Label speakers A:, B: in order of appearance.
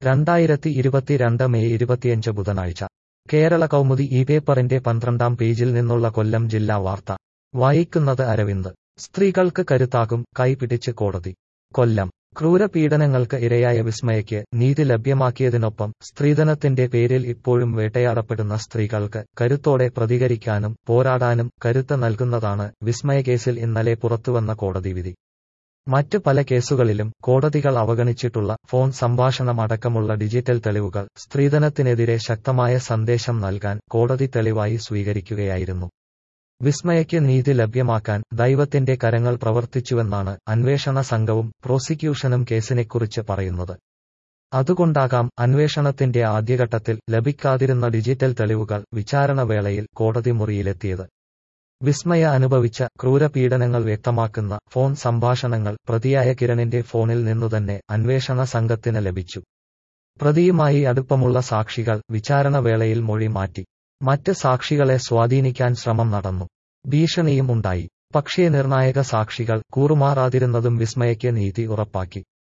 A: രണ്ടായിരത്തി ഇരുപത്തിരണ്ട് മെയ് ഇരുപത്തിയഞ്ച് ബുധനാഴ്ച കേരള കൗമുദി ഈ പേപ്പറിന്റെ പന്ത്രണ്ടാം പേജിൽ നിന്നുള്ള കൊല്ലം ജില്ലാ വാർത്ത വായിക്കുന്നത് അരവിന്ദ് സ്ത്രീകൾക്ക് കരുത്താകും കൈപിടിച്ച് കോടതി കൊല്ലം ക്രൂരപീഡനങ്ങൾക്ക് ഇരയായ വിസ്മയയ്ക്ക് നീതി ലഭ്യമാക്കിയതിനൊപ്പം സ്ത്രീധനത്തിന്റെ പേരിൽ ഇപ്പോഴും വേട്ടയാടപ്പെടുന്ന സ്ത്രീകൾക്ക് കരുത്തോടെ പ്രതികരിക്കാനും പോരാടാനും കരുത്ത് നൽകുന്നതാണ് വിസ്മയ കേസിൽ ഇന്നലെ പുറത്തുവന്ന കോടതി വിധി മറ്റ് പല കേസുകളിലും കോടതികൾ അവഗണിച്ചിട്ടുള്ള ഫോൺ സംഭാഷണം അടക്കമുള്ള ഡിജിറ്റൽ തെളിവുകൾ സ്ത്രീധനത്തിനെതിരെ ശക്തമായ സന്ദേശം നൽകാൻ കോടതി തെളിവായി സ്വീകരിക്കുകയായിരുന്നു വിസ്മയയ്ക്ക് നീതി ലഭ്യമാക്കാൻ ദൈവത്തിന്റെ കരങ്ങൾ പ്രവർത്തിച്ചുവെന്നാണ് അന്വേഷണ സംഘവും പ്രോസിക്യൂഷനും കേസിനെക്കുറിച്ച് പറയുന്നത് അതുകൊണ്ടാകാം അന്വേഷണത്തിന്റെ ആദ്യഘട്ടത്തിൽ ലഭിക്കാതിരുന്ന ഡിജിറ്റൽ തെളിവുകൾ വിചാരണവേളയിൽ കോടതി മുറിയിലെത്തിയത് വിസ്മയ അനുഭവിച്ച ക്രൂരപീഡനങ്ങൾ വ്യക്തമാക്കുന്ന ഫോൺ സംഭാഷണങ്ങൾ പ്രതിയായ കിരണിന്റെ ഫോണിൽ നിന്നുതന്നെ അന്വേഷണ സംഘത്തിന് ലഭിച്ചു പ്രതിയുമായി അടുപ്പമുള്ള സാക്ഷികൾ വിചാരണവേളയിൽ മൊഴി മാറ്റി മറ്റ് സാക്ഷികളെ സ്വാധീനിക്കാൻ ശ്രമം നടന്നു ഭീഷണിയും ഉണ്ടായി പക്ഷേ നിർണായക സാക്ഷികൾ കൂറുമാറാതിരുന്നതും വിസ്മയയ്ക്ക് നീതി ഉറപ്പാക്കി